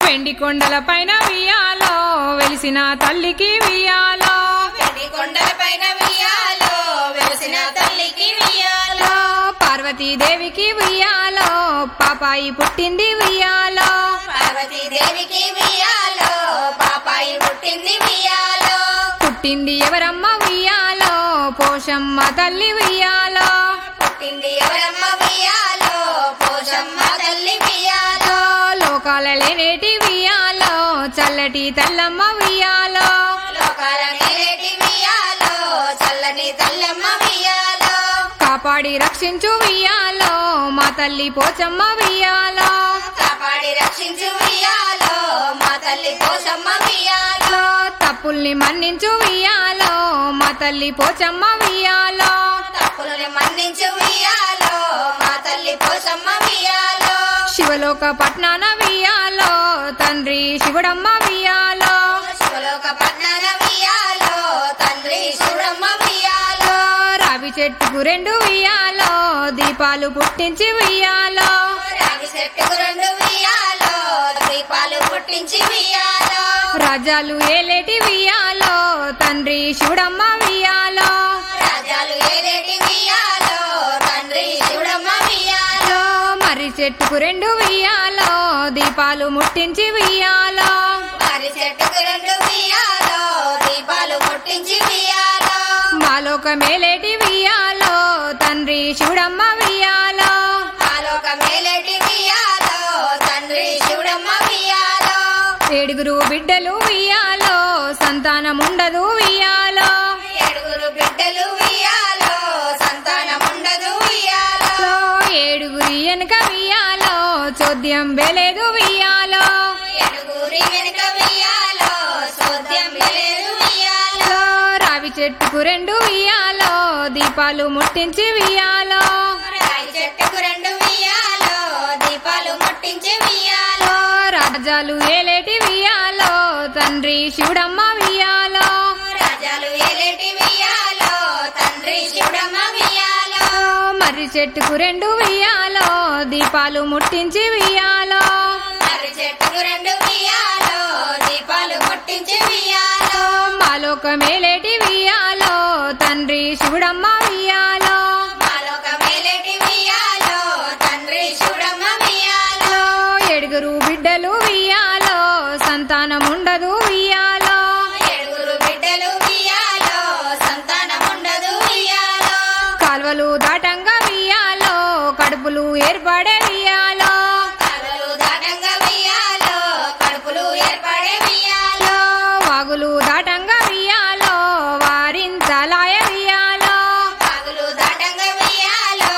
వెండి కొండల పైన వియాలో వెలిసిన తల్లికి వియాలో వెండి కొండల పైన వియాలో వెలిసిన తల్లికి వియాలో పార్వతీదేవికి వియాలో పాపాయి పుట్టింది వియాలో పార్వతీదేవికి వియాలో పాపాయి పుట్టింది వియాలో పుట్టింది ఎవరమ్మ వియాలో పోషమ్మ తల్లి వియాలో పుట్టింది ఎవరమ్మ వియాలో పోషమ్మ తల్లి వియాలో లోకాల లేనేటి వియాలో చల్లటి తల్లమ్మ వియాలో లోకాల నేటి వియాలో చల్లని తల్లమ్మ వియాలో కాపాడి రక్షించు వియాలో మా తల్లి పోచమ్మ వియాలో కాపాడి రక్షించు వియాలో మా తల్లి పోషమ్మ వియాలో తప్పుల్ని మన్నించు వియాలో మా తల్లి పోచమ్మ వియాలో తప్పులను మన్నించు వియాలో మా తల్లి పోషమ్మ వియాలో శివలోక పట్నాన వియాలో తండ్రి శివుడమ్మ వియాలో శివలోక పట్నాన వియాలో తండ్రి శివుడమ్మ వియాలో రావి చెట్టుకు రెండు వియాలో దీపాలు పుట్టించి వియాలో రాగి చెట్టుకు రెండు వియాలో దీపాలు పుట్టించి వియాలో రాజాలు ఏలేటి వియాలో తండ్రి శివుడమ్మ వియాలో రాజాలు ఏలేటి వియాలో తండ్రి శివుడమ్మ వియాలో మర్రి చెట్టుకు రెండు వియాలో దీపాలు ముట్టించి వియాలో వారి చెట్టుకు రెండు వియాలో దీపాలు పుట్టించి వియాలో మాలోక మేలేటి వియాలో తండ్రి శివుడమ్మ వియాలో ఆలోక మేలేటి వియాలో తండ్రి శివుడమ్మ వియాలో ఏడుగురు బిడ్డలు వియాలో సంతానముండదు వియాలో ఏడుగురు బిడ్డలు వియాలో సంతానం ఉండదు వియాలో ఏడుగురి వెనుక వియాలో చోద్యం బెలేదు వియాలో ఏడుగురి వెనుక వియాలో సోద్యం లేదు వియాలో రావి చెట్టుకు రెండు వియాలో దీపాలు ముట్టించి వియాలో రాయి చెట్టుకు రెండు వియాలో దీపాలు ముట్టించి వియాలో రాజాలు ఏలేటి వియాలో తండ్రి శివుడమ్మ వియాలో రాజాలు ఏలేటి వియాలో తండ్రి శివుడమ్మ వియాలో మర్రి చెట్టుకు రెండు వియాలో దీపాలు ముట్టించి వియాలో మర్రి చెట్టుకు రెండు వియాలో దీపాలు ముట్టించి వియాలో మాలోక మేలేటి వియాలో తండ్రి శివుడమ్మ వియాలో మాలోక మేలేటి వియాలో తండ్రి శివుడమ్మ వియాలో ఏడుగురు బిడ్డలు వియాలో సంతానముండదు వియాలో ఏడుగురు బిడ్డలు వియాలో సంతానం ఉండదు వియాలో కాల్వలు దాటంగా వియాలో కడుపులు ఏర్పడే వియాలో కలలు దాటంగా వియాలో కడుపులు ఏర్పడే వియాలో వాగులు దాటంగా వియాలో వారింతలాయ వియాలో పగులు దాటంగా వియాలో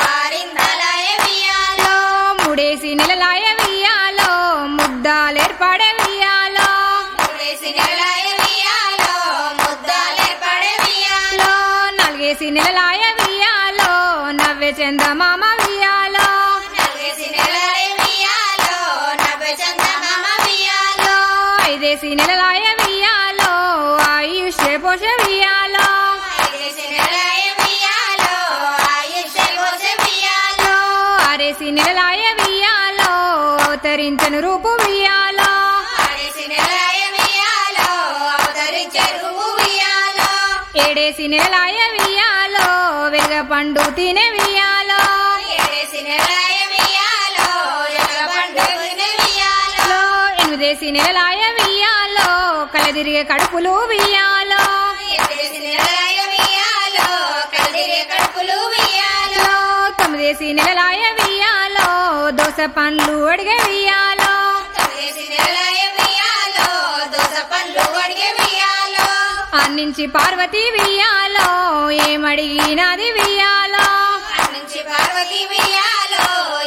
వారిందలాయ వియాలో ముడేసి నెలలాయ వియాలో ముద్దాలేర్పడే వియాలో మూడేసి నెలలాయ వియాలో ముద్దాలేర్పడే వియాలో నలిగేసి నెలలాయ వియాలో నవ్వే చందమామ వియాలో నలుగేసి నెలలాయ వియాలో నవ్వే చందమామ వియాలో ఐదేసి నెలలాయ వియాలో ఆయుష్ పోష వియాలో ఐదేసి నెలలాయ వియాలో ఆయుష్ పోసే వియాలో ఆరేసి నెలలాయ వియాలో అవతరించను రూపు వియాలో ఆడేసి నెలలాయ వియాలో అవతరించే రూపు వియాలో ఏడేసి నెలలాయ వియాలో వెలగ పండు తినే వియాలో ఏడేసి నెలలాయ వియాలో ఎలగబండు వియాలో ఎనిమిదేసి నెలలాయ వియాలో కలదిరిగే కడుపులు వియాలో ఎనిమిదేసి నెలలాయ వియాలో కదిరే కడుపులు వియాలో తొమ్మిదేసి నెలలాయ వియాలో దోస పండ్లు అడిగే వియాలో తొమ్మిదేసి నెలలాయ వియాలో దోస పండ్లు అడిగే వియాలో అన్నించి పార్వతి వియాలో ఏమడిగినది వియాలో నుంచి పార్వతి వియాలో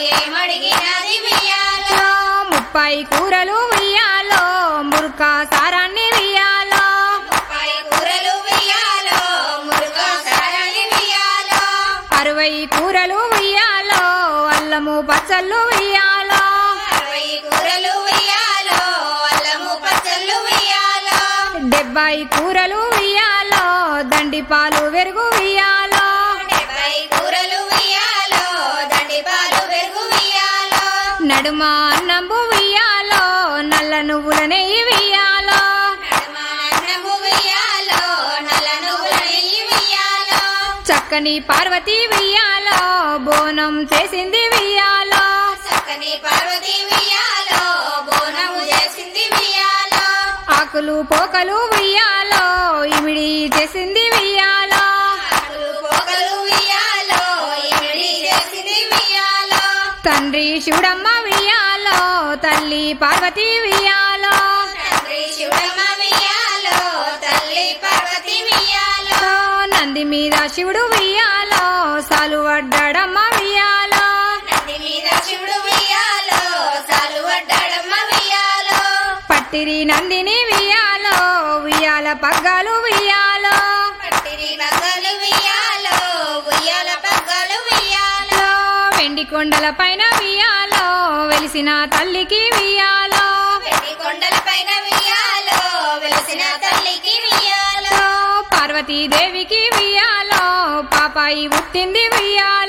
ఏమడిగినది వియాలో ముప్పై కూరలు వియాలో మురుక సారాన్ని వియాలో ముప్పై కూరలు వియాలో మురుగా సారాన్ని వియాలో అరవై కూరలు వియాలో అల్లము పచ్చళ్ళు వియాలో అరవై కూరలు వియాలో అల్లము పచ్చళ్ళు వియాలో డెబ్బై కూరలు వియాలో దండి పాలు వెరుగు వియాలో డెబ్బై కూరలు వియాలో దండి పాలు పెరుగు వియాలో నడుమ అన్నంబు వియ్యాలో నల్ల నువ్వుల నెయ్యి వియ్యాలో నడుమానము వియ్యాలో నల్ల నువ్వుల నెయ్యి వియ్యాలో చక్కని పార్వతి వియ్యాలో బోనం చేసింది వియ్యాలో చక్కని పార్వతి వియ్యాలో బోనము చేసింది వియ్యాలో ఆకులు పోకలు వియ్యాలో ఇమిడి చేసింది వియ్యాలో ఆకులు పోగలు వియ్యాలో ఇమిడి చేసింది వియ్యాలో తండ్రి శివుడమ్మ వియ్యాలో తల్లి పార్వతి వియ్యాలో తండ్రి శివమ్మ వియ్యాలో తల్లి పార్వతి వియ్యాలో నంది మీద శివుడు వియ్యాలో సాలు వడ్డాడమ్మ వియ్యాలో నది మీద శివుడు వియ్యాలో సాలు వడ్డాడమ్మ వియ్యాలో పట్టిరి నందిని వియ్యాలో వియ్యాల పగ్గాలు వియ్యాలో పట్టిరి పగ్గలు వియ్యాలో ఉయ్యాల పగ్గలు వియ్యాలో వెండి కొండల పైన వియ్యాలో వెలిసిన తల్లికి వియ్యాలో వెండి కొండల పైన వియ్యాలో వెలిసిన తల్లికి వియ్యాలో పార్వతీదేవికి వియ్యాలో పాపాయి పుట్టింది వియ్యాలో